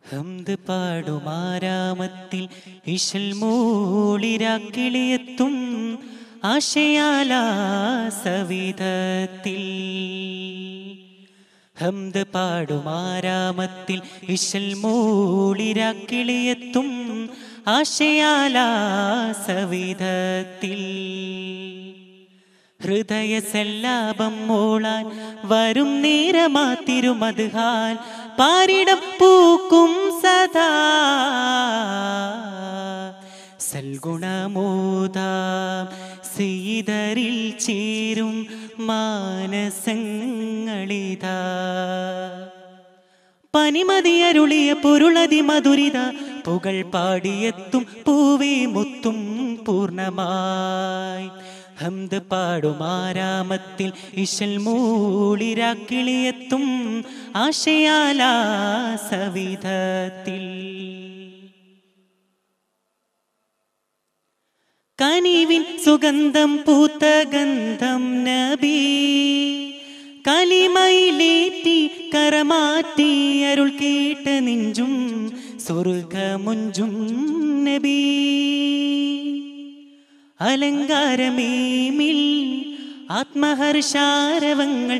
ഹംദ് പാടുമാരാമത്തിൽ ഇശൽ മൂളിരാക്കിളിയെത്തും ആശയാലാ സവിധത്തിൽ ഹംദ് പാടുമാരാമത്തിൽ ഇശൽ മൂളിരാക്കിളിയെത്തും ആശയാലാ സവിധത്തിൽ ഹൃദയ സല്ലാപം മൂളാൻ വരും നേരമാ തിരുമതുഹാൽ പാരിടം പൂക്കും സദാ സൽഗുണമോദാം സെയ്തരിൽ ചേരും മാനസങ്ങളിതാ പനിമതിയരുളിയ പൊരുളതി മധുരിത പുകൾ പാടിയെത്തും പൂവേ മുത്തും പൂർണ്ണമായി ഹംദ് പാടുമാരാമത്തിൽ ഇശൽ മൂളിരാക്കിളിയെത്തും ആശയാലാ സവിധത്തിൽ കനിവിൻ സുഗന്ധം പൂത്ത ഗന്ധം നബി കലിമയിലേറ്റി കരമാറ്റി അരുൾ കേട്ട നെഞ്ചും സ്വർഗമുഞ്ചും നബി അലങ്കാരമേമിൽ ആത്മഹർഷാരവങ്ങൾ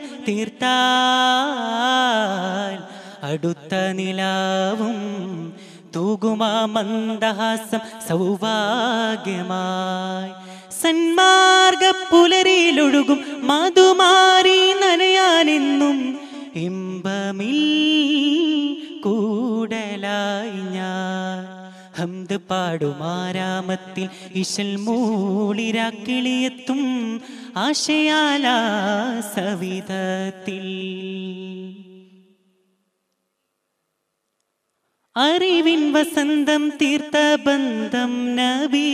തീർത്താൽ അടുത്ത നിലാവും തൂകുമാ മന്ദഹാസം സൗഭാഗ്യമായി സന്മാർഗ പുലരിയിലൊഴുകും മധുമാരി നനയാനെന്നും ഇമ്പമിൽ കൂടലായി ഞാൻ ഹംദ് പാടുമാരാമത്തിൽ ഇശൽ മൂളിരാക്കിളിയെത്തും ആശയാലാ സവിധത്തിൽ അറിവിൻ വസന്തം തീർത്ത ബന്ധം നബി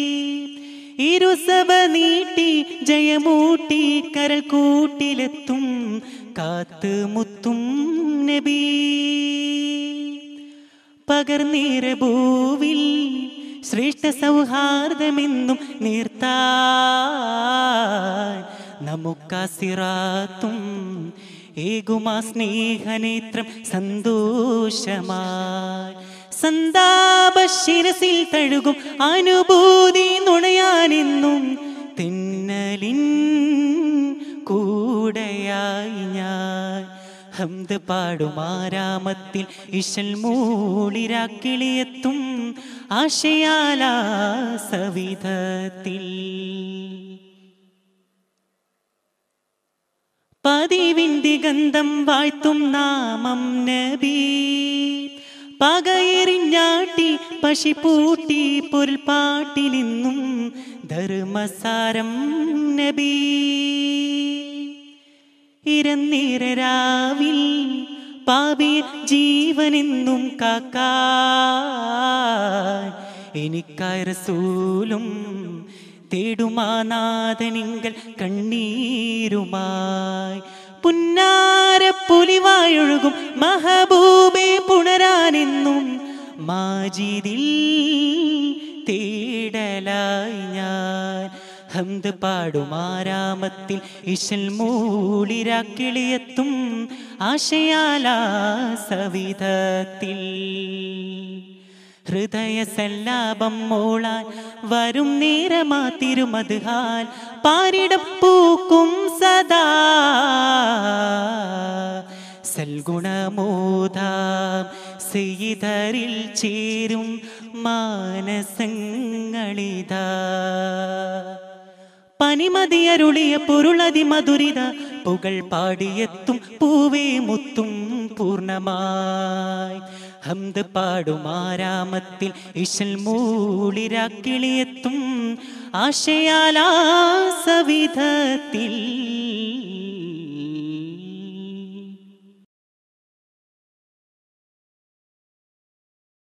ഇരുസഭ നീട്ടി ജയമൂട്ടി കരൽ കൂട്ടിലെത്തും കാത്ത് മുത്തും നബി പകർന്നീര ഭൂവിൽ ശ്രേഷ്ഠ സൗഹാർദ്ദമെന്നും നീർത്താൻ നമുക്കാസിറാത്തും ഏകുമാ സ്നേഹനേത്രം സന്തോഷമായി സന്താപശിരസിൽ തഴുകും അനുഭൂതി നുണയാനെന്നും തിന്നലിൻ കൂടെയായി ഞാൻ ഹംദ് പാടുമാരാമത്തിൽ ഇശൽ മൂളിരാക്കിളിയെത്തും ആശയാലാ സവിധത്തിൽ പതിവിൻ ദിഗന്ധം വാഴ്ത്തും നാമം നബി പകയെറിഞ്ഞാട്ടി പശിപ്പൂട്ടി പൊരുൾപ്പാട്ടിലിന്നും ധർമ്മസാരം നബി ഇരന്നീരാവിൽ പാപിയ ജീവനെന്നും കാക്കാൻ എനിക്കായ റസൂലും തേടുമാനാഥനിങ്കൽ കണ്ണീരുമായി പുന്നാര പുലിവായൊഴുകും മഹബൂബെ പുണരാനെന്നും മാജിദിൽ തേടലായി ഞാൻ ഹംദ് പാടുമാരാമത്തിൽ ഇശൽ മൂളിരാക്കിളിയെത്തും ആശയാലാ സവിധത്തിൽ ഹൃദയ സല്ലാപം മൂളാൻ വരും നേരമാ തിരുമതുഹാൽ പാരിടം പൂക്കും സദാ സൽഗുണമോദാം സെയ്തരിൽ ചേരും മാനസങ്ങളിതാ പനിമതിയരുളിയ പൊരുളതി മധുരിത പുകൾ പാടിയെത്തും പൂവേ മുത്തും പൂർണ്ണമായി ഹംദ് പാടുമാരാമത്തിൽ ഇശൽ മൂളിരാക്കിളിയെത്തും ആശയാലാ സവിധത്തിൽ